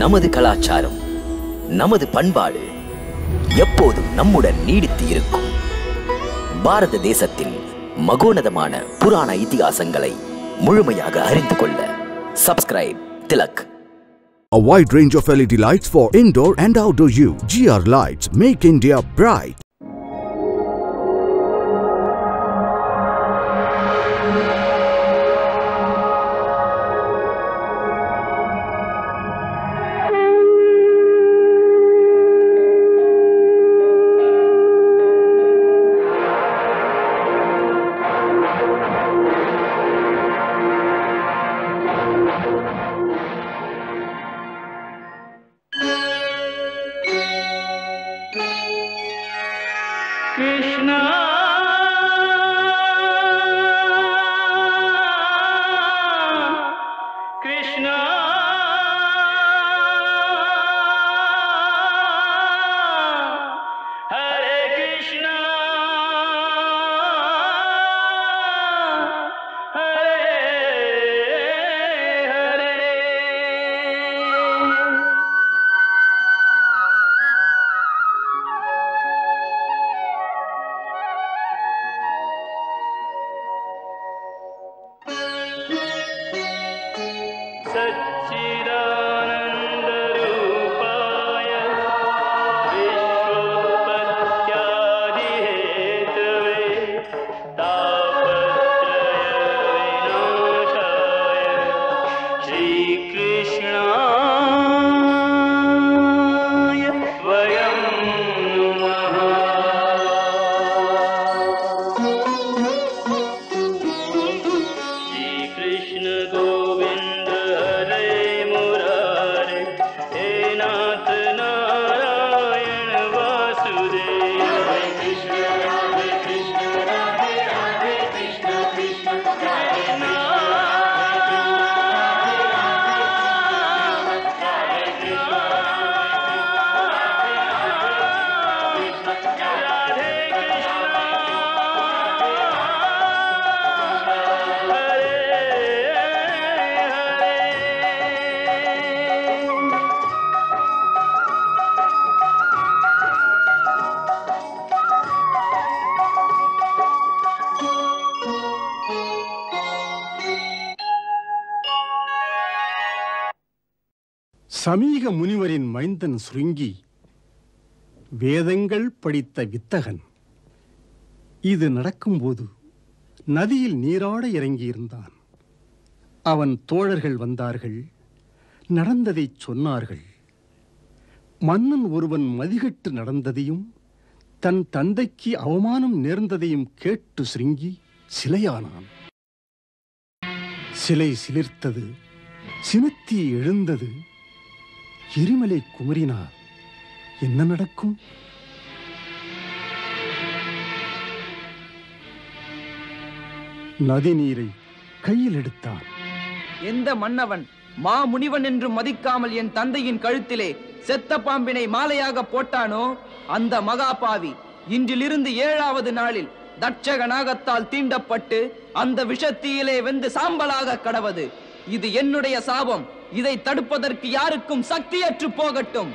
நமது கலாச்சாரம் நமது பண்பாடு எப்போதும் நம்முடன் நீடித்து இருக்கும் பாரத தேசத்தின் மகோனதமான புராண இதிகாசங்களை முழுமையாக அறிந்து கொள்ள subscribe Tilak A wide range of LED lights for indoor and outdoor use. GR Lights make India bright. Krishna Krishna हरे कृष्णा हरे हरे सच्चिदानन्दरूपाय विश्वोत्पत्त्यादिहेतवे तापत्रयविनाशाय श्रीकृष्णाय वयं नमः श्रीकृष्ण गोविन्द हरे मुरारे हे नाथ नारायण वासुदेव हरे कृष्ण राधे कृष्ण राधे राधे कृष्ण कृष्ण कृष्ण राधे कृष्ण हरे हरे சமீக முனிவரின் மைந்தன் சுருங்கி வேதங்கள் படித்த வித்தகன் இது நடக்கும்போது நதியில் நீராட இறங்கியிருந்தான் அவன் தோழர்கள் வந்தார்கள் நடந்ததைச் சொன்னார்கள் மன்னன் ஒருவன் மதிகட்டு நடந்ததையும் தன் தந்தைக்கு அவமானம் நேர்ந்ததையும் கேட்டு சுருங்கி சிலையானான் சிலை சிலிர்த்தது சினத்தி எழுந்தது எரிமலை குமரினார் என்ன நடக்கும் நதி நீரை கையில் எடுத்தான் எந்த மன்னவன் மாமுனிவன் என்று மதிக்காமல் என் தந்தையின் கழுத்திலே செத்த பாம்பினை மாலையாக போட்டானோ அந்த மகாபாவி இன்றிலிருந்து ஏழாவது நாளில் தட்சக நாகத்தால் தீண்டப்பட்டு அந்த விஷத்தீயிலே வெந்து சாம்பலாக கடவது இது என்னுடைய சாபம் இதை தடுப்பதற்கு யாருக்கும் சக்தியற்று போகட்டும்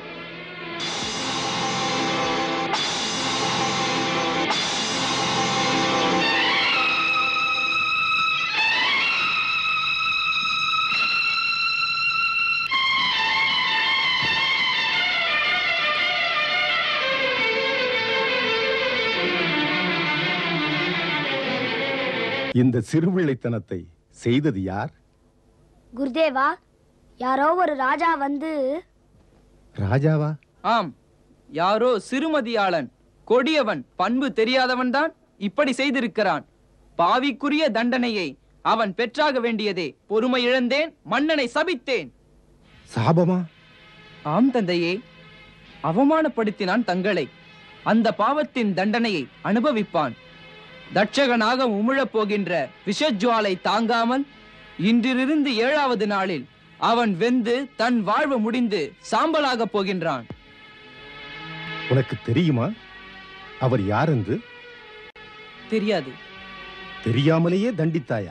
இந்த சிறுபிள்ளைத்தனத்தை செய்தது யார் குருதேவா யாரோ ஒரு ராஜா வந்து ராஜாவா ஆம் யாரோ சிறுமதியாளன் கொடியவன் பண்பு தெரியாதவன்தான் இப்படி செய்திருக்கிறான் பாவிக்குரிய தண்டனையை அவன் பெற்றாக வேண்டியதே பொறுமை இழந்தேன் மன்னனை சபித்தேன் சாபமா ஆம் தந்தையே அவமானப்படுத்தினான் தங்களை அந்த பாவத்தின் தண்டனையை அனுபவிப்பான் தட்சகனாக உமிழப் போகின்ற விஷஜுவாலை தாங்காமல் இன்றிலிருந்து ஏழாவது நாளில் அவன் வெந்து தன் வாழ்வு முடிந்து சாம்பலாகப் போகின்றான் உனக்கு தெரியுமா அவர் யார் என்று தெரியாது தெரியாமலேயே தண்டித்தாயா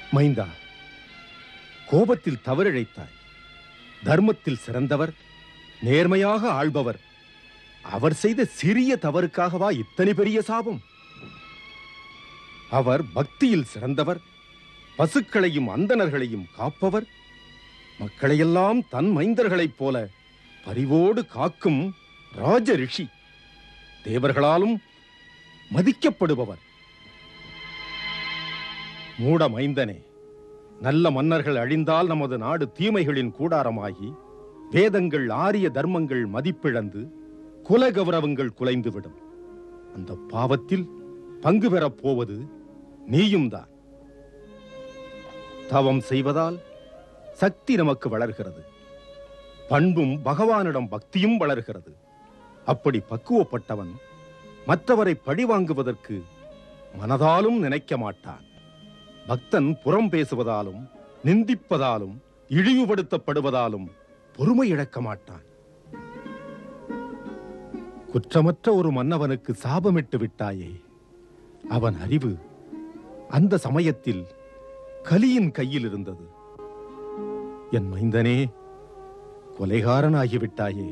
மைந்தா கோபத்தில் தவறிழைத்தாய் தர்மத்தில் சிறந்தவர் நேர்மையாக ஆள்பவர் அவர் செய்த சிறிய தவறுக்காகவா இத்தனை பெரிய சாபம் அவர் பக்தியில் சிறந்தவர் பசுக்களையும் அந்தணர்களையும் காப்பவர் மக்களையெல்லாம் தன் மைந்தர்களைப் போல பரிவோடு காக்கும் ராஜ ரிஷி தேவர்களாலும் மதிக்கப்படுபவர் மூட மைந்தனே நல்ல மன்னர்கள் அழிந்தால் நமது நாடு தீமைகளின் கூடாரமாகி வேதங்கள் ஆரிய தர்மங்கள் மதிப்பிழந்து குல கௌரவங்கள் குலைந்துவிடும் அந்த பாவத்தில் பங்கு பெறப் போவது நீயும் தான் தவம் செய்வதால் சக்தி நமக்கு வளர்கிறது பண்பும் பகவானிடம் பக்தியும் வளர்கிறது அப்படி பக்குவப்பட்டவன் மற்றவரை பழிவாங்குவதற்கு மனதாலும் நினைக்க மாட்டான் பக்தன் புறம் பேசுவதாலும் நிந்திப்பதாலும் இழிவுபடுத்தப்படுவதாலும் பொறுமை இழக்க மாட்டான் குற்றமற்ற ஒரு மன்னவனுக்கு சாபமிட்டு விட்டாயே அவன் அறிவு அந்த சமயத்தில் கலியின் கையில் இருந்தது என் மைந்தனே கொலைகாரன் ஆகிவிட்டாயே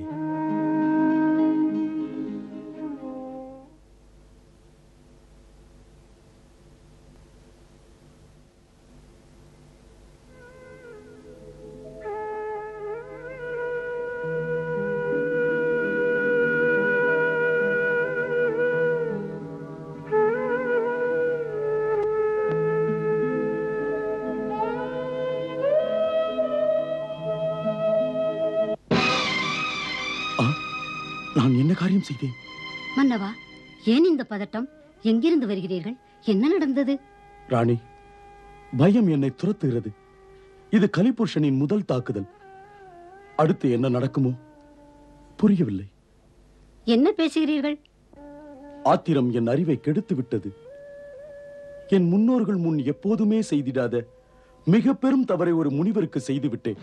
நான் என்ன காரியம் செய்தேன் மன்னவா ஏன் இந்த பதட்டம் எங்கிருந்து வருகிறீர்கள் என்ன நடந்தது ராணி பயம் என்னை துரத்துகிறது இது கலிபுருஷனின் முதல் தாக்குதல் அடுத்து என்ன நடக்குமோ புரியவில்லை என்ன பேசுகிறீர்கள் ஆத்திரம் என் அறிவை கெடுத்து விட்டது என் முன்னோர்கள் முன் எப்போதுமே செய்திடாத மிக பெரும் தவறை ஒரு முனிவருக்கு செய்து விட்டேன்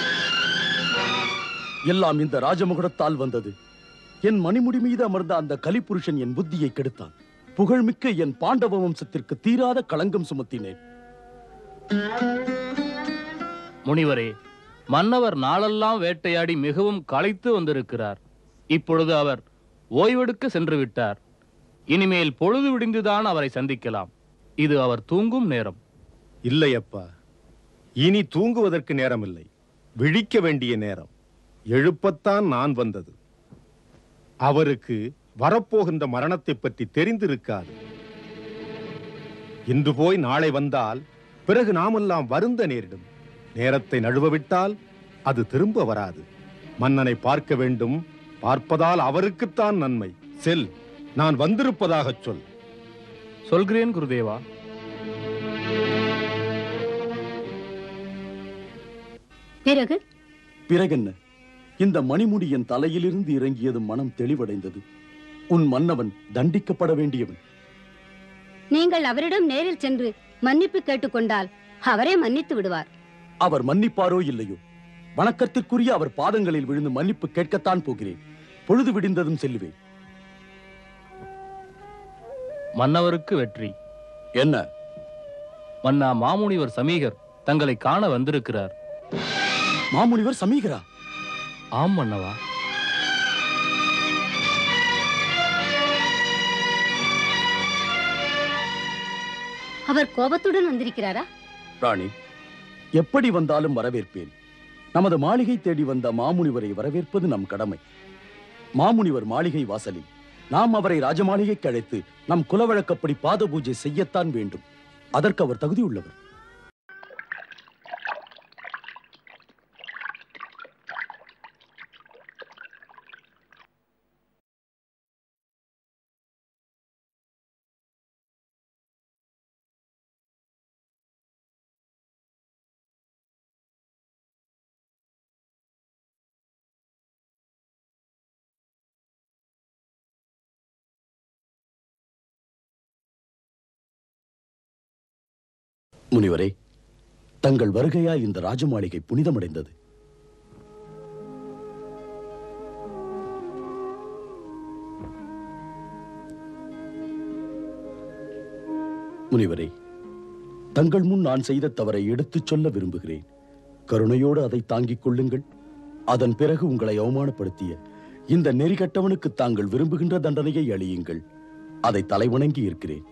எல்லாம் இந்த ராஜமுகடத்தால் வந்தது என் மணிமுடி மீது அமர்ந்த அந்த கலிபுருஷன் என் புத்தியை கெடுத்தான் புகழ்மிக்க என் பாண்டவ வம்சத்திற்கு தீராத களங்கம் சுமத்தினேன் முனிவரே மன்னவர் நாளெல்லாம் வேட்டையாடி மிகவும் களைத்து வந்திருக்கிறார் இப்பொழுது அவர் ஓய்வெடுக்க சென்று விட்டார் இனிமேல் பொழுது விடிந்துதான் அவரை சந்திக்கலாம் இது அவர் தூங்கும் நேரம் இல்லை அப்பா இனி தூங்குவதற்கு நேரமில்லை விழிக்க வேண்டிய நேரம் எழுப்பத்தான் நான் வந்தது அவருக்கு வரப்போகின்ற மரணத்தை பற்றி தெரிந்திருக்காது இன்று போய் நாளை வந்தால் பிறகு நாமெல்லாம் வருந்த நேரிடும் நேரத்தை நழுவவிட்டால் அது திரும்ப வராது மன்னனை பார்க்க வேண்டும் பார்ப்பதால் அவருக்குத்தான் நன்மை செல் நான் வந்திருப்பதாகச் சொல் சொல்கிறேன் குருதேவா பிறகு பிறகென்ன இந்த மணிமுடி என் தலையிலிருந்து இறங்கியதும் மனம் தெளிவடைந்தது உன் மன்னவன் தண்டிக்கப்பட வேண்டியவன் நீங்கள் அவரிடம் நேரில் சென்று மன்னிப்பு கேட்டுக்கொண்டால் அவரே மன்னித்து விடுவார் அவர் மன்னிப்பாரோ இல்லையோ வணக்கத்திற்குரிய அவர் பாதங்களில் விழுந்து மன்னிப்பு கேட்கத்தான் போகிறேன் பொழுது விடிந்ததும் செல்லுவேன் மன்னவருக்கு வெற்றி என்ன மன்னா மாமுனிவர் சமீகர் தங்களை காண வந்திருக்கிறார் மாமுனிவர் சமீகரா ஆம் மன்னவா அவர் கோபத்துடன் வந்திருக்கிறாரா ராணி எப்படி வந்தாலும் வரவேற்பேன் நமது மாளிகை தேடி வந்த மாமுனிவரை வரவேற்பது நம் கடமை மாமுனிவர் மாளிகை வாசலில் நாம் அவரை ராஜமாளிகைக்கு அழைத்து நம் குலவழக்கப்படி பாத பூஜை செய்யத்தான் வேண்டும் அதற்கு அவர் தகுதியுள்ளவர் முனிவரே தங்கள் வருகையால் இந்த ராஜமாளிகை புனிதமடைந்தது முனிவரே தங்கள் முன் நான் செய்த தவறை எடுத்துச் சொல்ல விரும்புகிறேன் கருணையோடு அதை தாங்கிக் கொள்ளுங்கள் அதன் பிறகு உங்களை அவமானப்படுத்திய இந்த நெறிகட்டவனுக்கு தாங்கள் விரும்புகின்ற தண்டனையை அளியுங்கள் அதை தலைவணங்கி இருக்கிறேன்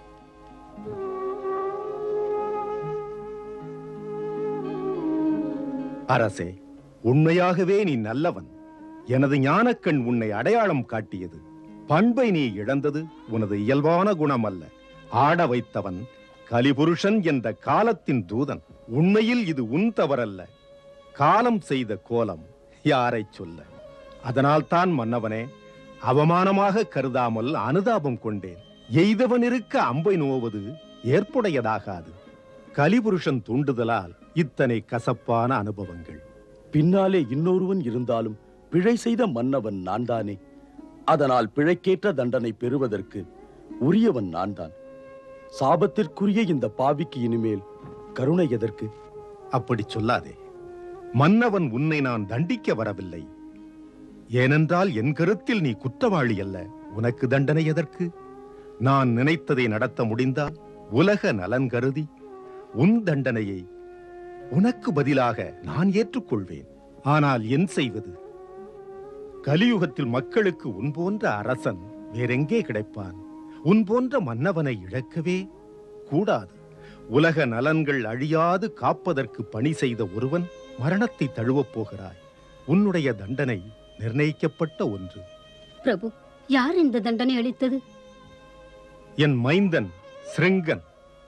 அரசே உண்மையாகவே நீ நல்லவன் எனது ஞானக்கண் உன்னை அடையாளம் காட்டியது பண்பை நீ இழந்தது உனது இயல்பான குணம் அல்ல ஆட வைத்தவன் கலிபுருஷன் என்ற காலத்தின் தூதன் உண்மையில் இது உன் தவறல்ல காலம் செய்த கோலம் யாரைச் சொல்ல அதனால்தான் மன்னவனே அவமானமாக கருதாமல் அனுதாபம் கொண்டேன் எய்தவன் இருக்க அம்பை நோவது ஏற்புடையதாகாது கலிபுருஷன் தூண்டுதலால் இத்தனை கசப்பான அனுபவங்கள் பின்னாலே இன்னொருவன் இருந்தாலும் பிழை செய்த மன்னவன் நான்தானே அதனால் பிழைக்கேற்ற தண்டனை பெறுவதற்கு உரியவன் நான்தான் சாபத்திற்குரிய இந்த பாவிக்கு இனிமேல் கருணை எதற்கு அப்படி சொல்லாதே மன்னவன் உன்னை நான் தண்டிக்க வரவில்லை ஏனென்றால் என் கருத்தில் நீ குற்றவாளி அல்ல உனக்கு தண்டனை எதற்கு நான் நினைத்ததை நடத்த முடிந்தால் உலக நலன் கருதி உன் தண்டனையை உனக்கு பதிலாக நான் ஏற்றுக்கொள்வேன் ஆனால் என் செய்வது கலியுகத்தில் மக்களுக்கு உன் போன்ற அரசன் வேறெங்கே கிடைப்பான் உன் போன்ற மன்னவனை இழக்கவே கூடாது உலக நலன்கள் அழியாது காப்பதற்கு பணி செய்த ஒருவன் மரணத்தை தழுவப் போகிறாய் உன்னுடைய தண்டனை நிர்ணயிக்கப்பட்ட ஒன்று பிரபு யார் இந்த தண்டனை அளித்தது என் மைந்தன் சிருங்கன்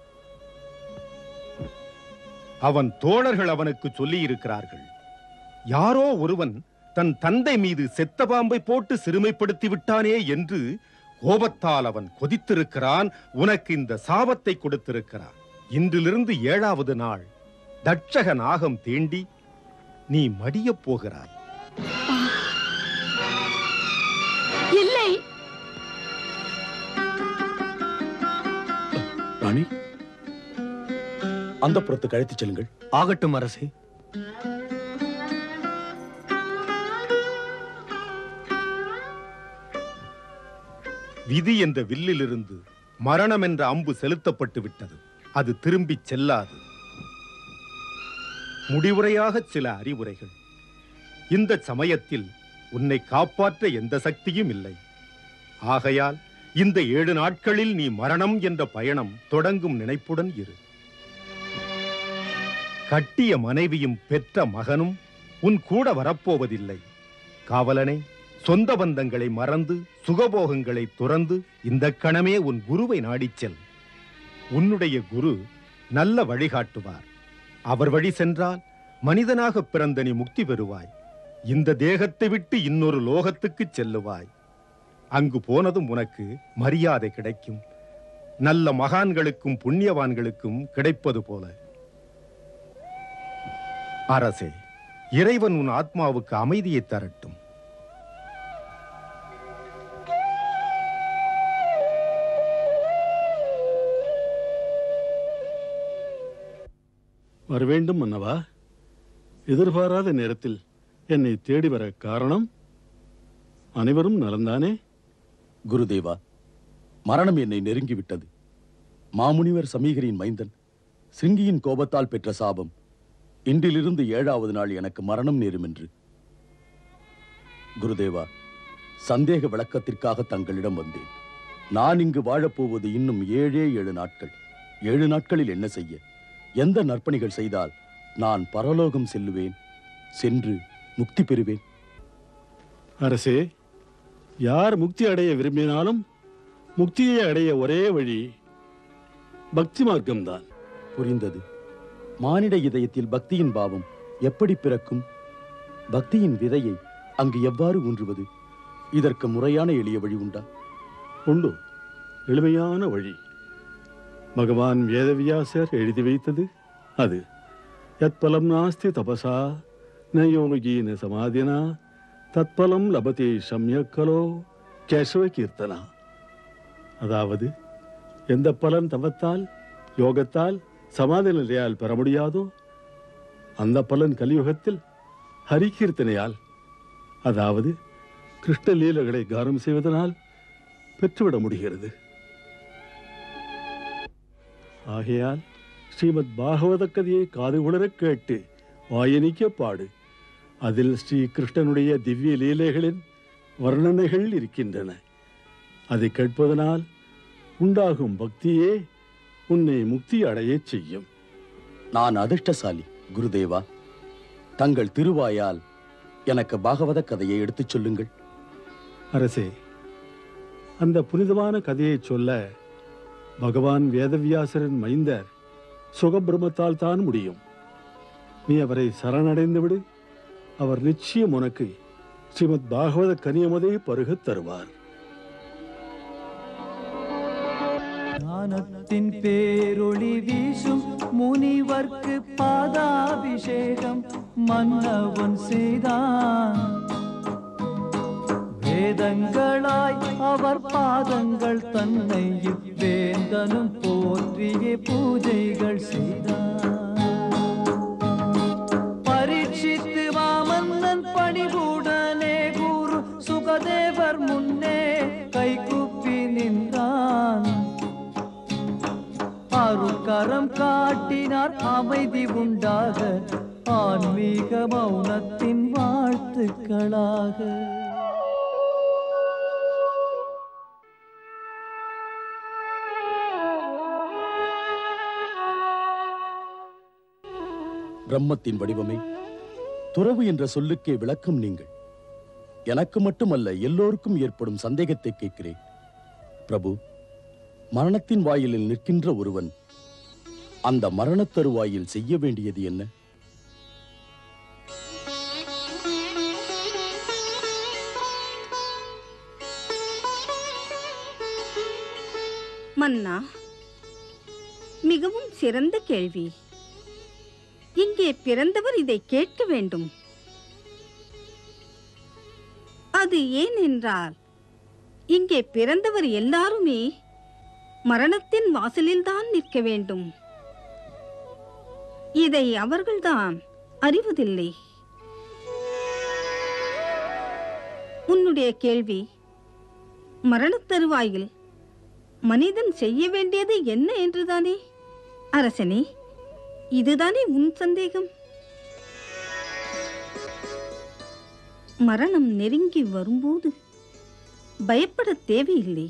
அவன் தோழர்கள் அவனுக்கு சொல்லியிருக்கிறார்கள் யாரோ ஒருவன் தன் தந்தை மீது செத்த பாம்பை போட்டு சிறுமைப்படுத்தி விட்டானே என்று கோபத்தால் அவன் கொதித்திருக்கிறான் உனக்கு இந்த சாபத்தை கொடுத்திருக்கிறான் இன்றிலிருந்து ஏழாவது நாள் தட்சக நாகம் தீண்டி நீ மடியப் போகிறாய் இல்லை ராணி அந்த புறத்துக்கு அழைத்துச் செல்லுங்கள் ஆகட்டும் அரசே விதி என்ற வில்லிலிருந்து மரணம் என்ற அம்பு செலுத்தப்பட்டு விட்டது அது திரும்பிச் செல்லாது முடிவுரையாக சில அறிவுரைகள் இந்த சமயத்தில் உன்னை காப்பாற்ற எந்த சக்தியும் இல்லை ஆகையால் இந்த ஏழு நாட்களில் நீ மரணம் என்ற பயணம் தொடங்கும் நினைப்புடன் இரு கட்டிய மனைவியும் பெற்ற மகனும் உன் கூட வரப்போவதில்லை காவலனே சொந்த பந்தங்களை மறந்து சுகபோகங்களை துறந்து இந்த கணமே உன் குருவை நாடிச் செல் உன்னுடைய குரு நல்ல வழிகாட்டுவார் அவர் வழி சென்றால் மனிதனாக பிறந்த நீ முக்தி பெறுவாய் இந்த தேகத்தை விட்டு இன்னொரு லோகத்துக்கு செல்லுவாய் அங்கு போனதும் உனக்கு மரியாதை கிடைக்கும் நல்ல மகான்களுக்கும் புண்ணியவான்களுக்கும் கிடைப்பது போல அரசே இறைவன் உன் ஆத்மாவுக்கு அமைதியை தரட்டும் வரவேண்டும் மன்னவா எதிர்பாராத நேரத்தில் என்னை தேடி வர காரணம் அனைவரும் நலந்தானே குருதேவா மரணம் என்னை நெருங்கிவிட்டது மாமுனிவர் சமீகரின் மைந்தன் சிங்கியின் கோபத்தால் பெற்ற சாபம் இன்றிலிருந்து ஏழாவது நாள் எனக்கு மரணம் நேரும் என்று குருதேவா சந்தேக விளக்கத்திற்காக தங்களிடம் வந்தேன் நான் இங்கு வாழப்போவது இன்னும் ஏழே ஏழு நாட்கள் ஏழு நாட்களில் என்ன செய்ய எந்த நற்பணிகள் செய்தால் நான் பரலோகம் செல்லுவேன் சென்று முக்தி பெறுவேன் அரசே யார் முக்தி அடைய விரும்பினாலும் முக்தியை அடைய ஒரே வழி பக்தி மார்க்கம்தான் புரிந்தது மானிட இதயத்தில் பக்தியின் பாவம் எப்படி பிறக்கும் பக்தியின் விதையை அங்கு எவ்வாறு ஊன்றுவது இதற்கு முறையான எளிய வழி உண்டா உண்டு எளிமையான வழி பகவான் வேதவியாசர் எழுதி வைத்தது அது யத்பலம் நாஸ்தி தபசா ந யோகீன சமாதினா தத்பலம் லபதே சம்யக்கலோ கேசவ கீர்த்தனா அதாவது எந்த பலன் தவத்தால் யோகத்தால் சமாதி நிலையால் பெற முடியாதோ அந்த பலன் கலியுகத்தில் ஹரிகீர்த்தனையால் அதாவது கிருஷ்ண லீலைகளை கானம் செய்வதனால் பெற்றுவிட முடிகிறது ஆகையால் ஸ்ரீமத் பாகவத கதையை காது உணரக் கேட்டு வாயனிக்க பாடு அதில் ஸ்ரீ கிருஷ்ணனுடைய திவ்ய லீலைகளின் வர்ணனைகள் இருக்கின்றன அதை கேட்பதனால் உண்டாகும் பக்தியே உன்னை முக்தி அடையச் செய்யும் நான் அதிர்ஷ்டசாலி குருதேவா தங்கள் திருவாயால் எனக்கு பாகவத கதையை எடுத்துச் சொல்லுங்கள் அரசே அந்த புனிதமான கதையை சொல்ல பகவான் வேதவியாசரின் மைந்தர் சுகபிரமத்தால் தான் முடியும் நீ அவரை சரணடைந்து விடு அவர் நிச்சயம் உனக்கு ஸ்ரீமத் பாகவத கனியமதை பருகத் தருவார் ஞானத்தின் பேரொளி வீசும் முனிவர்க்கு பாதாபிஷேகம் மன்னவன் செய்தான் வேதங்களாய் அவர் பாதங்கள் தன்னை வேந்தனும் போற்றிய பூஜைகள் செய்தார் பரீட்சித்து மாமன்னன் பணிவுடனே குரு சுகதேவர் முன்னே கைகுப்பி நின்றான் அருக்கரம் காட்டினார் அமைதி உண்டாக ஆன்மீக மௌனத்தின் வாழ்த்துக்களாக பிரம்மத்தின் வடிவமே துறவு என்ற சொல்லுக்கே விளக்கம் நீங்கள் எனக்கு மட்டுமல்ல எல்லோருக்கும் ஏற்படும் சந்தேகத்தை கேட்கிறேன் பிரபு மரணத்தின் வாயிலில் நிற்கின்ற ஒருவன் அந்த மரணத் தருவாயில் செய்ய வேண்டியது என்ன மன்னா மிகவும் சிறந்த கேள்வி இங்கே பிறந்தவர் இதை கேட்க வேண்டும் அது ஏன் என்றால் இங்கே பிறந்தவர் எல்லாருமே மரணத்தின் வாசலில்தான் நிற்க வேண்டும் இதை அவர்கள்தான் அறிவதில்லை உன்னுடைய கேள்வி மரணத் தருவாயில் மனிதன் செய்ய வேண்டியது என்ன என்றுதானே அரசனே இதுதானே உன் சந்தேகம் மரணம் நெருங்கி வரும்போது பயப்பட தேவையில்லை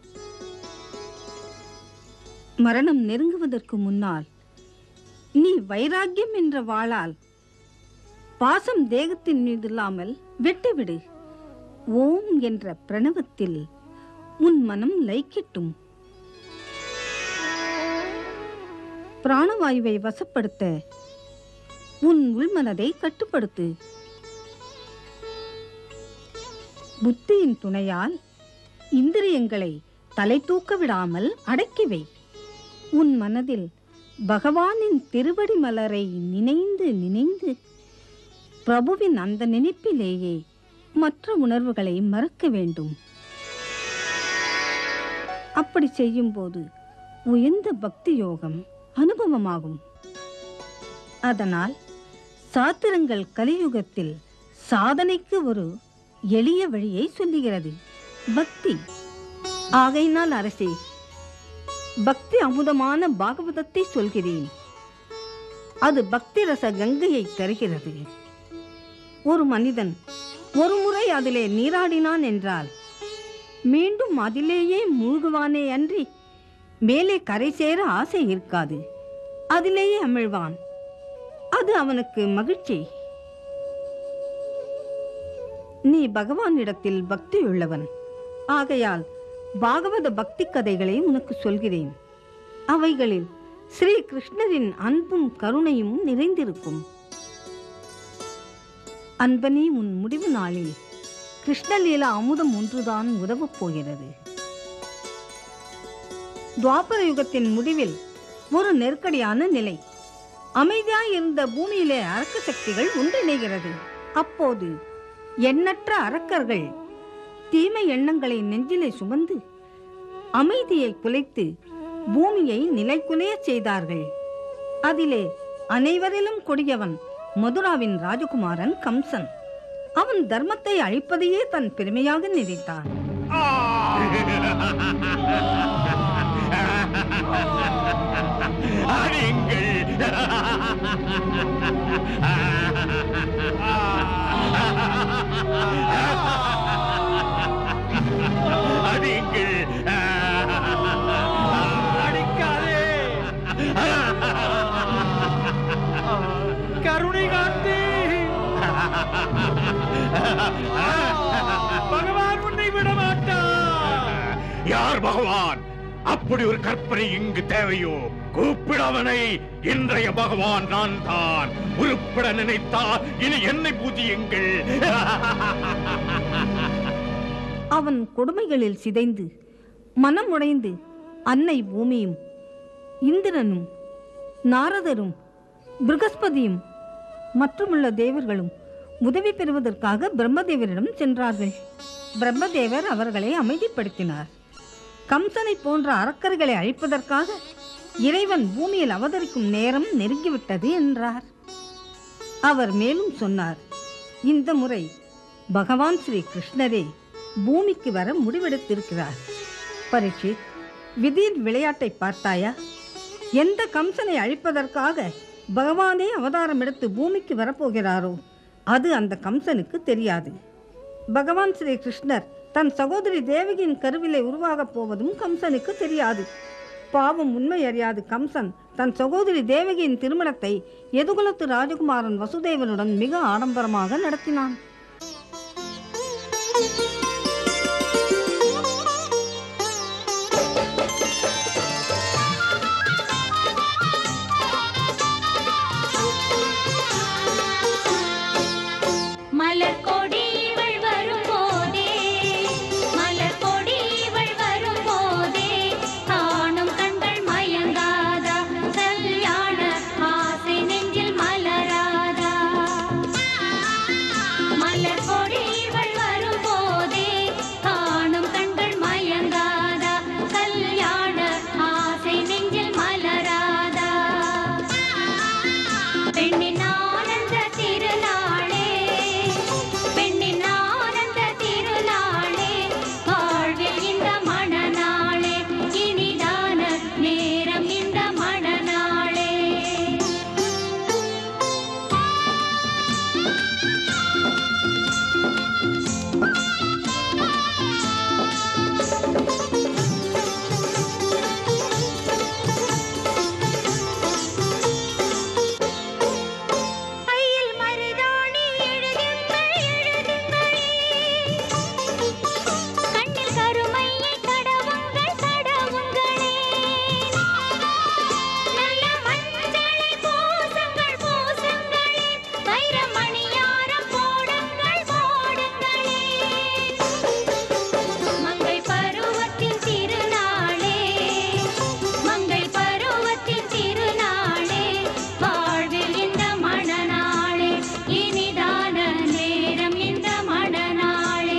மரணம் நெருங்குவதற்கு முன்னால் நீ வைராக்கியம் என்ற வாளால் பாசம் தேகத்தின் மீது இல்லாமல் வெட்டிவிடு ஓம் என்ற பிரணவத்தில் உன் மனம் லைக்கட்டும் பிராணவாயுவை வசப்படுத்த உன் உள்மனதை கட்டுப்படுத்து புத்தியின் துணையால் இந்திரியங்களை தலை தூக்க விடாமல் அடக்கி வை உன் மனதில் பகவானின் திருவடி மலரை நினைந்து நினைந்து பிரபுவின் அந்த நினைப்பிலேயே மற்ற உணர்வுகளை மறக்க வேண்டும் அப்படி செய்யும்போது உயர்ந்த பக்தி யோகம் அனுபவமாகும் அதனால் சாத்திரங்கள் கலியுகத்தில் சாதனைக்கு ஒரு எளிய வழியை சொல்லுகிறது பக்தி ஆகையினால் அரசே பக்தி அமுதமான பாகவதத்தை சொல்கிறேன் அது பக்தி ரச கங்கையை தருகிறது ஒரு மனிதன் ஒரு முறை அதிலே நீராடினான் என்றால் மீண்டும் அதிலேயே மூழ்குவானே அன்றி மேலே கரை சேர ஆசை இருக்காது அதிலேயே அமிழ்வான் அது அவனுக்கு மகிழ்ச்சி நீ பகவானிடத்தில் பக்தி உள்ளவன் ஆகையால் பாகவத பக்தி கதைகளை உனக்கு சொல்கிறேன் அவைகளில் ஸ்ரீ கிருஷ்ணரின் அன்பும் கருணையும் நிறைந்திருக்கும் அன்பனே உன் முடிவு நாளில் கிருஷ்ணலீலா அமுதம் ஒன்றுதான் உதவப் போகிறது துவாபர யுகத்தின் முடிவில் ஒரு நெருக்கடியான நிலை அமைதியாய் இருந்த பூமியிலே அரக்க சக்திகள் ஒன்றிணைகிறது அப்போது எண்ணற்ற அரக்கர்கள் தீமை எண்ணங்களை நெஞ்சிலே சுமந்து அமைதியை குலைத்து பூமியை நிலைக்குலையச் செய்தார்கள் அதிலே அனைவரிலும் கொடியவன் மதுராவின் ராஜகுமாரன் கம்சன் அவன் தர்மத்தை அழிப்பதையே தன் பெருமையாக நினைத்தான் அடிங்கள் அடிக்காதே கருணை காட்டு பகவான் உன்னை விட மாட்டான் யார் பகவான் அப்படி ஒரு கற்பனை இங்கு தேவையோ கூப்பிடவனை இன்றைய பகவான் நான் தான் உருப்பிட நினைத்தால் இனி என்னை பூஜியுங்கள் அவன் கொடுமைகளில் சிதைந்து மனமுடைந்து அன்னை பூமியும் இந்திரனும் நாரதரும் பிருகஸ்பதியும் மற்றுமுள்ள தேவர்களும் உதவி பெறுவதற்காக பிரம்மதேவரிடம் சென்றார்கள் பிரம்மதேவர் அவர்களை அமைதிப்படுத்தினார் கம்சனை போன்ற அரக்கர்களை அழிப்பதற்காக இறைவன் பூமியில் அவதரிக்கும் நேரம் நெருங்கிவிட்டது என்றார் அவர் மேலும் சொன்னார் இந்த முறை பகவான் ஸ்ரீ கிருஷ்ணரே பூமிக்கு வர முடிவெடுத்திருக்கிறார் பரீட்சித் விதியின் விளையாட்டை பார்த்தாயா எந்த கம்சனை அழிப்பதற்காக பகவானே அவதாரம் எடுத்து பூமிக்கு வரப்போகிறாரோ அது அந்த கம்சனுக்கு தெரியாது பகவான் ஸ்ரீ கிருஷ்ணர் தன் சகோதரி தேவகியின் கருவிலை உருவாகப் போவதும் கம்சனுக்கு தெரியாது பாவம் உண்மை அறியாது கம்சன் தன் சகோதரி தேவகியின் திருமணத்தை எதுகுலத்து ராஜகுமாரன் வசுதேவனுடன் மிக ஆடம்பரமாக நடத்தினான் மலர்கொடி இவள் வரும்போதே மலர்கொடி இவள் வரும்போதே காணும் கண்கள் மயங்காதா கல்யாண ஆசை நெஞ்சில் மலராதா மலர்கொடி இவள் வரும்போதே காணும் கண்கள் மயங்காதா கல்யாண ஆசை நெஞ்சில் மலராதா பெண்ணின் ஆனந்த திருநாளே பெண்ணின் ஆனந்த திருநாளே வாழ்வில் இந்த மணநாளே இனிதான நேரம் இந்த மணநாளே கையில் மருதாணி எழுதுங்கள் எழுதுங்களே கண்ணில் கருமையை கடவுங்கள் கடவுங்களே நல்ல மஞ்சளை பூசுங்கள் பூசுங்களே வைரமணியாரம் போடுங்கள் போடுங்களே மங்கை பருவத்தின் திருநாளே மங்கை பருவத்தின் திருநாளே வாழ்வில் இந்த மணநாளே இனிதான நேரம் இந்த மணநாளே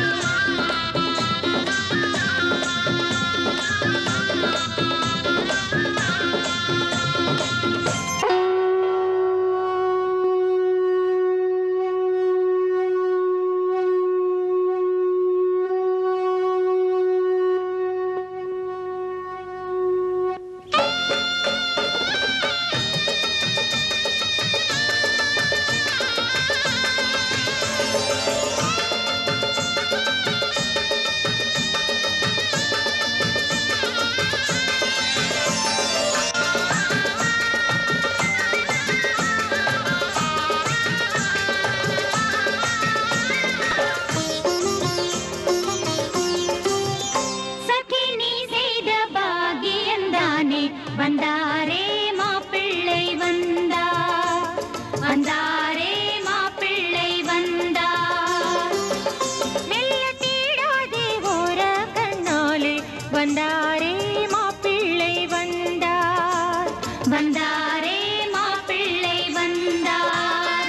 சகி நீ செய்த பாகியந்தானே வந்தாரே மாப்பிள்ளை வந்தார் வந்தாரே மாப்பிள்ளை வந்தார் மெல்ல தீடாதே ஓர கண்ணாலே வந்தாரே மாப்பிள்ளை வந்தார் வந்தாரே மாப்பிள்ளை வந்தார்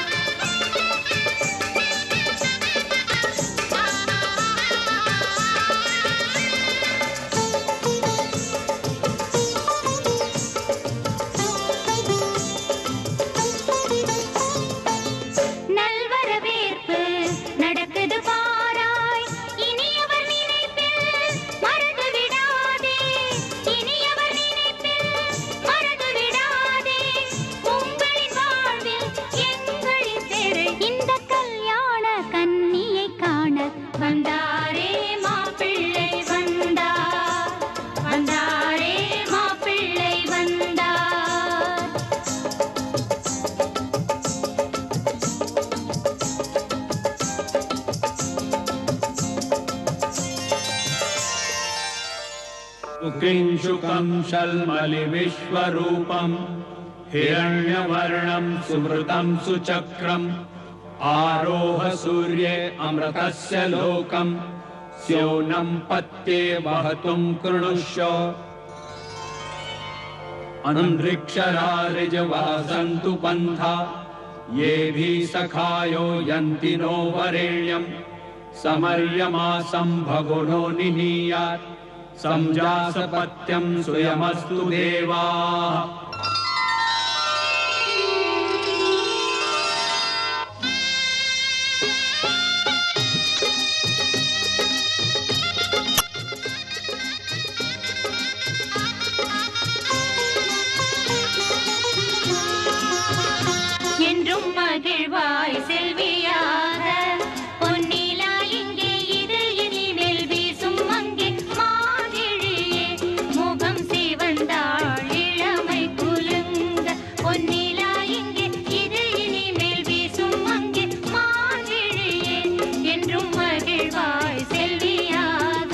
நல்வரவேற்பு நடக்குது பாராய் இனி அவர் நினைப்பில் மறந்து விடாதே शुक्रिंशुकं शल्मलिविश्वरूपम् हिरण्यवर्णं सुमृतं सुचक्रम् आरोह सूर्ये अमृतस्य लोकम् स्योनं पत्ये वहतुं कृणुष्य अन्तरिक्षरारिजवासन्तु पन्था येभिः सखायो यन्ति नो वरेण्यम् समर्यमासं भगुनो निनीयात् संजासपत्यं स्वयमस्तु देवाः என்றும் மகிழ்வாய் செல்வியாக பொன்னிலா இங்கே இது இனிமேல் வீசும் அங்கே மாதிழியே முகம் சிவந்தாள் இளமை குலுங்க பொன்னிலா இங்கே இது இனிமேல் வீசும் அங்கே மாதிழியே என்றும் மகிழ்வாய் செல்வியாக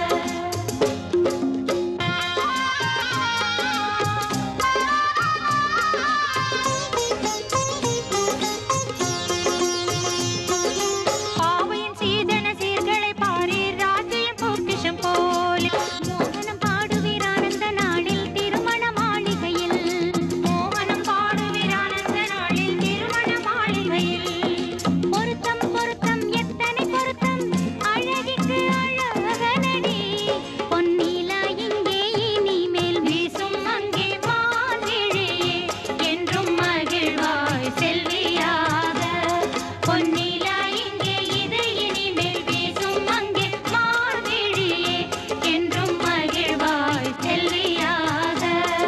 பாவையின் சீதன சீர்களை பாரீர் ராஜ்யம் பொக்கிஷம் போல மோகனம் பாடுவீர் ஆனந்த நாளில் திருமண மாளிகையில் மோகனம் பாடுவீர் ஆனந்த நாளில் திருமண மாளிகையில் பொருத்தம் பொருத்தம் எத்தனை பொருத்தம் அழகிக்கு அழகனடி பொன்னிலா இங்கே இனிமேல் வீசும் அங்கே மாதிழியே என்றும் மகிழ்வாய் செல்வியாக பொன்னிலா இங்கே இது இனிமேல் வீசும் அங்கே மாதிழியே என்றும் மகிழ்வாய் செல்வியாக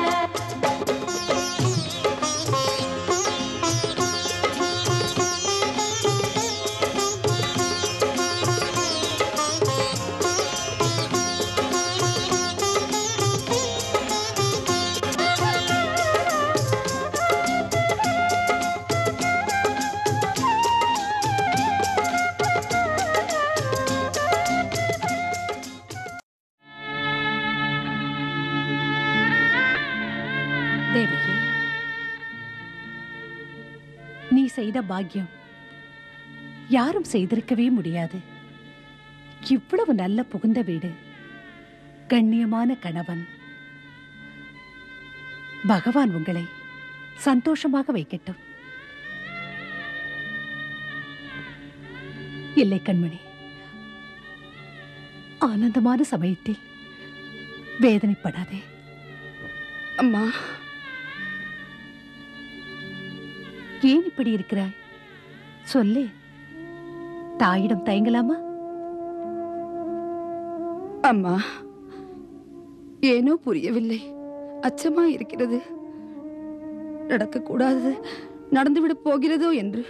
தேவகி நீ செய்த பாக்கியம் யாரும் செய்திருக்கவே முடியாது இவ்வளவு நல்ல புகுந்த வீடு கண்ணியமான கணவன் பகவான் உங்களை சந்தோஷமாக வைக்கட்டும் இல்லை கண்மணி ஆனந்தமான சமயத்தில் வேதனைப்படாதே அம்மா ஏன் இப்படி இருக்கிறாய் சொல்லு தாயிடம் தயங்கலாமா அம்மா ஏனோ புரியவில்லை அச்சமா இருக்கிறது நடக்கக்கூடாதது நடந்துவிடப் போகிறதோ என்று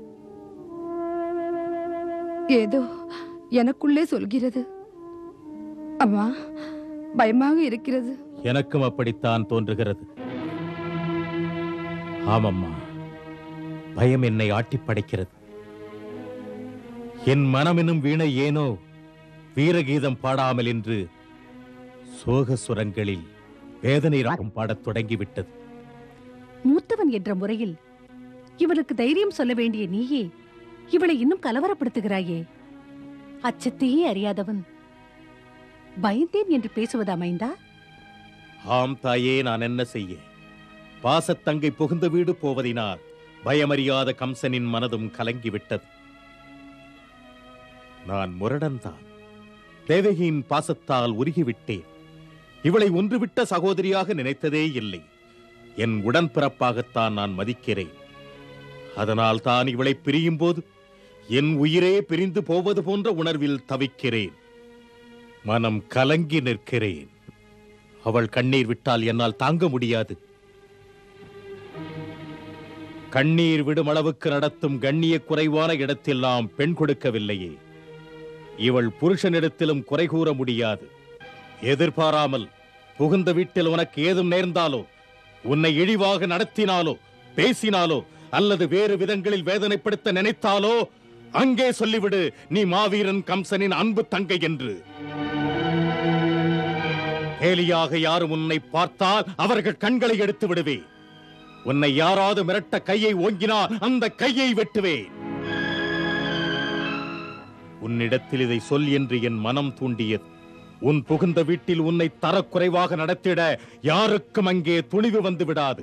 ஏதோ எனக்குள்ளே சொல்கிறது அம்மா பயமாக இருக்கிறது எனக்கும் அப்படித்தான் தோன்றுகிறது ஆமம்மா பயம் என்னை ஆட்டிப் படைக்கிறது என் மனமெனும் வீணை ஏனோ வீரகீதம் பாடாமல் என்று சோக சுரங்களில் வேதனை ராகம் பாடத் தொடங்கிவிட்டது மூத்தவன் என்ற முறையில் இவளுக்கு தைரியம் சொல்ல வேண்டிய நீயே இவளை இன்னும் கலவரப்படுத்துகிறாயே அச்சத்தையே அறியாதவன் பயந்தேன் என்று பேசுவது அமைந்தா ஆம் தாயே நான் என்ன செய்ய பாசத்தங்கை புகுந்த வீடு போவதினால் பயமறியாத கம்சனின் மனதும் கலங்கிவிட்டது நான் முரடன்தான் தேவகியின் பாசத்தால் உருகிவிட்டேன் இவளை ஒன்றுவிட்ட சகோதரியாக நினைத்ததே இல்லை என் உடன்பிறப்பாகத்தான் நான் மதிக்கிறேன் அதனால் தான் இவளை பிரியும் போது என் உயிரே பிரிந்து போவது போன்ற உணர்வில் தவிக்கிறேன் மனம் கலங்கி நிற்கிறேன் அவள் கண்ணீர் விட்டால் என்னால் தாங்க முடியாது கண்ணீர் விடும் அளவுக்கு நடத்தும் கண்ணிய குறைவான இடத்தெல்லாம் பெண் கொடுக்கவில்லையே இவள் புருஷனிடத்திலும் குறை கூற முடியாது எதிர்பாராமல் புகுந்த வீட்டில் உனக்கு ஏதும் நேர்ந்தாலோ உன்னை இழிவாக நடத்தினாலோ பேசினாலோ அல்லது வேறு விதங்களில் வேதனைப்படுத்த நினைத்தாலோ அங்கே சொல்லிவிடு நீ மாவீரன் கம்சனின் அன்பு தங்கை என்று கேலியாக யாரும் உன்னை பார்த்தால் அவர்கள் கண்களை எடுத்து விடுவேன் உன்னை யாராவது மிரட்ட கையை ஓங்கினால் அந்த கையை வெட்டுவேன் உன்னிடத்தில் இதை சொல் என்று என் மனம் தூண்டியது உன் புகுந்த வீட்டில் உன்னை தரக்குறைவாக நடத்திட யாருக்கும் அங்கே துணிவு வந்து விடாது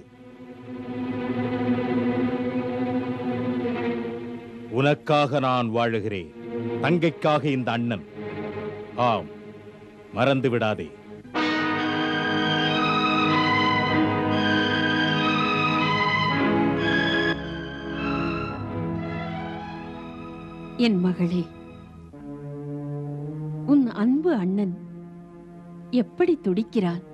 உனக்காக நான் வாழுகிறேன் தங்கைக்காக இந்த அண்ணன் ஆம் மறந்து விடாதே என் மகளே உன் அன்பு அண்ணன் எப்படி துடிக்கிறான்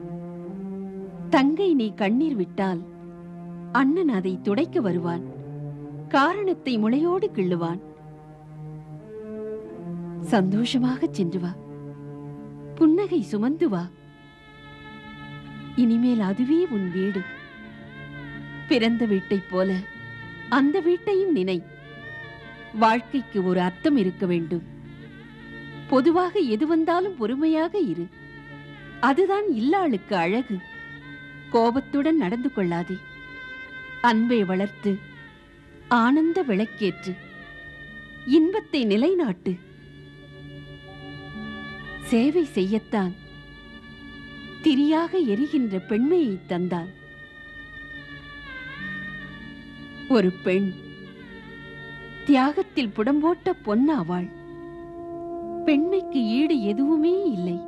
தங்கை நீ கண்ணீர் விட்டால் அண்ணன் அதை துடைக்க வருவான் காரணத்தை முளையோடு கிள்ளுவான் சந்தோஷமாக சென்று வா புன்னகை சுமந்து வா இனிமேல் அதுவே உன் வீடு பிறந்த வீட்டைப் போல அந்த வீட்டையும் நினை வாழ்க்கைக்கு ஒரு அர்த்தம் இருக்க வேண்டும் பொதுவாக எது வந்தாலும் பொறுமையாக இரு அதுதான் இல்லாளுக்கு அழகு கோபத்துடன் நடந்து கொள்ளாதே அன்பை வளர்த்து ஆனந்த விளக்கேற்று இன்பத்தை நிலைநாட்டு சேவை செய்யத்தான் திரியாக எரிகின்ற பெண்மையை தந்தான் ஒரு பெண் தியாகத்தில் புடம்போட்ட பொன்னாவாள் பெண்மைக்கு ஈடு எதுவுமே இல்லை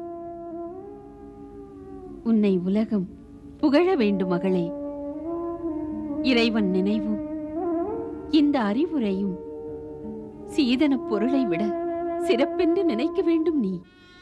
உன்னை உலகம் புகழ வேண்டும் மகளே இறைவன் நினைவும் இந்த அறிவுரையும் சீதன பொருளை விட சிறப்பென்று நினைக்க வேண்டும் நீ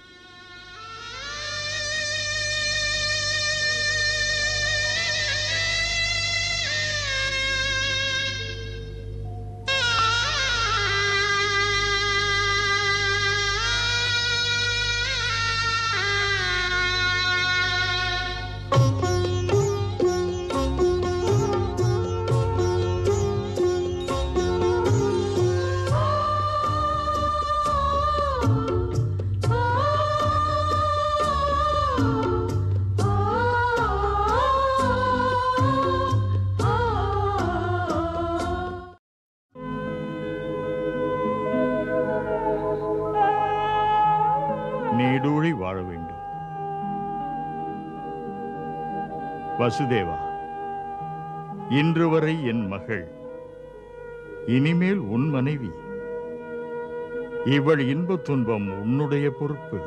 நீடூழி வாழ வேண்டும் வசுதேவா இன்று வரை என் மகள் இனிமேல் உன் மனைவி இவள் இன்பத் துன்பம் உன்னுடைய பொறுப்பு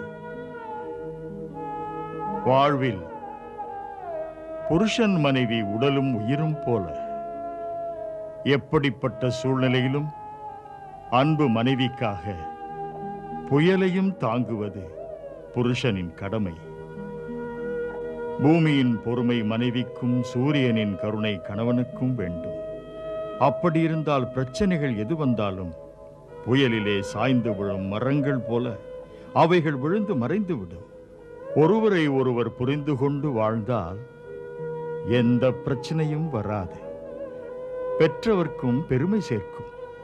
வாழ்வில் புருஷன் மனைவி உடலும் உயிரும் போல எப்படிப்பட்ட சூழ்நிலையிலும் அன்பு மனைவிக்காக புயலையும் தாங்குவது புருஷனின் கடமை பூமியின் பொறுமை மனைவிக்கும் சூரியனின் கருணை கணவனுக்கும் வேண்டும் அப்படி இருந்தால் பிரச்சனைகள் எது வந்தாலும் புயலிலே சாய்ந்து விழும் மரங்கள் போல அவைகள் விழுந்து மறைந்து விடும் ஒருவரை ஒருவர் புரிந்து கொண்டு வாழ்ந்தால் எந்த பிரச்சனையும் வராது பெற்றவர்க்கும் பெருமை சேர்க்கும்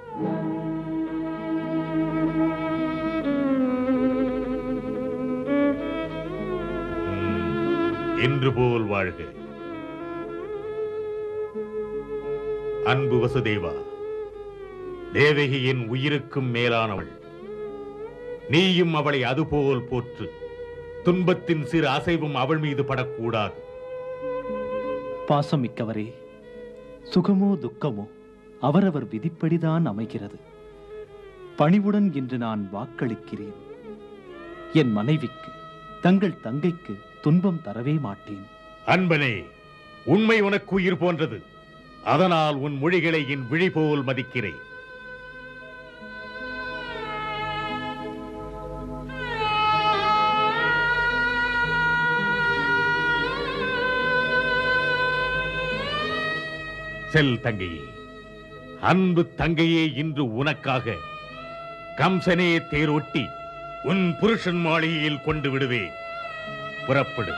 இன்று போல் வாழ்க அன்பு வசுதேவா தேவகியின் உயிருக்கும் மேலானவள் நீயும் அவளை அதுபோல் போற்று துன்பத்தின் சிறு அசைவும் அவள் மீது படக்கூடாது பாசமிக்கவரே சுகமோ துக்கமோ அவரவர் விதிப்படிதான் அமைகிறது பணிவுடன் இன்று நான் வாக்களிக்கிறேன் என் மனைவிக்கு தங்கள் தங்கைக்கு துன்பம் தரவே மாட்டேன் அன்பனே உண்மை உனக்கு உயிர் போன்றது அதனால் உன் மொழிகளை என் விழி போல் மதிக்கிறேன் செல் தங்கையே அன்பு தங்கையே இன்று உனக்காக கம்சனே தேரோட்டி உன் புருஷன் மாளிகையில் கொண்டு விடுவேன் புறப்படு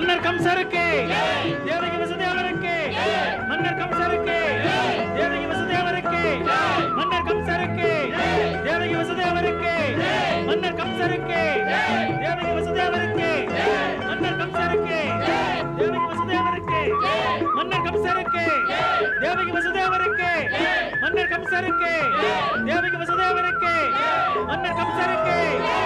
மன்னர் கம்சருக்கு தேவகி வசுதேவருக்கு மன்னர் கம்சருக்கு தேவகி வசுதேவருக்கு மன்னர் கம்சருக்கு தேவகி வசுதேவருக்கு மன்னர் கம்சருக்கு தேவகி வசுதேவருக்கு மன்னர் கம்சருக்கு தேவகி வசுதேவருக்கு மன்னர் கம்சருக்கு தேவகி வசுதேவருக்கு மன்னர் கம்சருக்கு தேவகி வசுதேவருக்கு மன்னர் கம்சருக்கு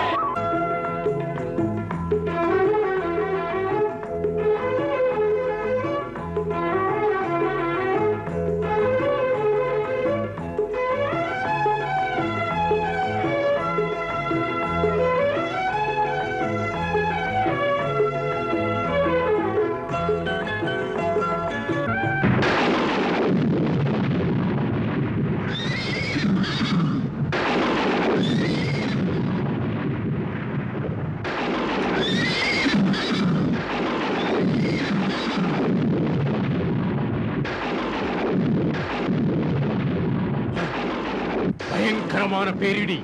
பயங்கரமான பேரிடி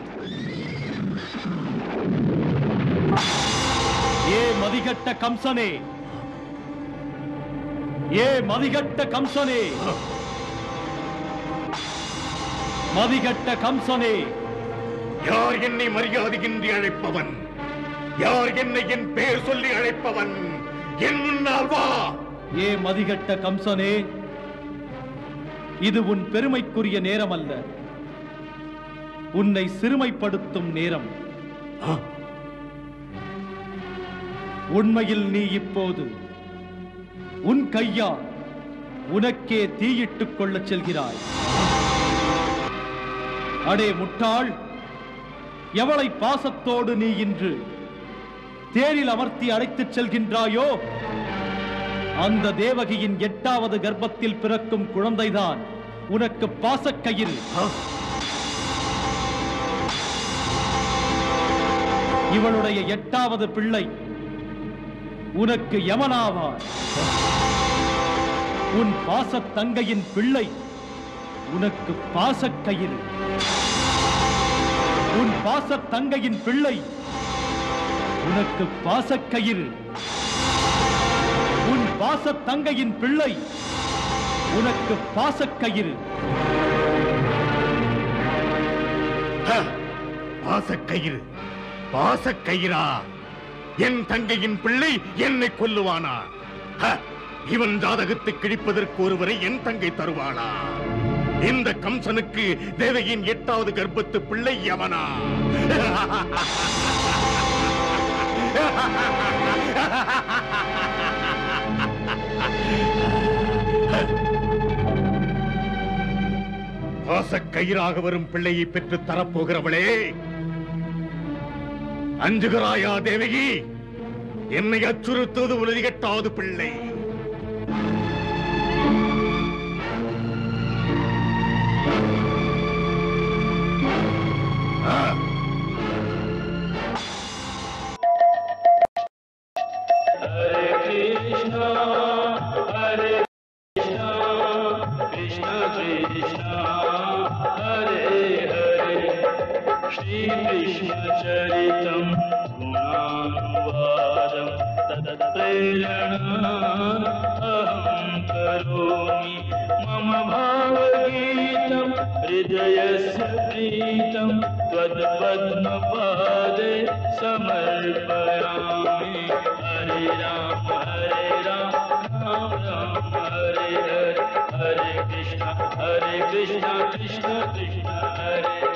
ஏ மதிகட்ட கம்சனே ஏ மதிகட்ட கம்சனே மதிகட்ட கம்சனே யார் என்னை மரியாதையின்றி அழைப்பவன் யார் என்னை என் பெயர் சொல்லி அழைப்பவன் என் முன்னால் வா ஏ மதிகட்ட கம்சனே இது உன் பெருமைக்குரிய நேரம் அல்ல உன்னை சிறுமைப்படுத்தும் நேரம் உண்மையில் நீ இப்போது உன் கையால் உனக்கே தீயிட்டுக் கொள்ளச் செல்கிறாய் அடே முட்டாள் எவளை பாசத்தோடு நீ இன்று தேரில் அமர்த்தி அழைத்துச் செல்கின்றாயோ அந்த தேவகியின் எட்டாவது கர்ப்பத்தில் பிறக்கும் குழந்தைதான் உனக்கு பாசக்கயிறு இவளுடைய எட்டாவது பிள்ளை உனக்கு யமனாவார் உன் பாசத் தங்கையின் பிள்ளை உனக்கு பாசக்கயிறு உன் பாசத் தங்கையின் பிள்ளை உனக்கு பாசக்கயிறு உன் பாசத் தங்கையின் பிள்ளை உனக்கு பாசக்கயிறு பாசக்கயிறு பாசக்கயிறா என் தங்கையின் பிள்ளை என்னை கொல்லுவானா ஹ! இவன் ஜாதகத்தை கிழிப்பதற்கு ஒருவரை என் தங்கை தருவாளா இந்த கம்சனுக்கு தேவகியின் எட்டாவது கர்ப்பத்து பிள்ளை யமனா பாசக்கயிறாக வரும் பிள்ளையை பெற்று தரப்போகிறவளே அஞ்சுகிறாயா தேவகி என்னை அச்சுறுத்துவது உனது எட்டாவது பிள்ளை ஆ, Krishna, Hare Krishna, Krishna Krishna, Hare Hare, Shri Krishna Charitam, Gunanuvadam, Tadprerana, Aham Karomi, Mama Bhavageetam, Hridayasya Preetam, Tvad-Padma-Pade, Samarpayami, Hare Ram, Hare Ram, Ram Ram, Hare Hare, Hare Krishna, Hare Krishna, Krishna Krishna, Hare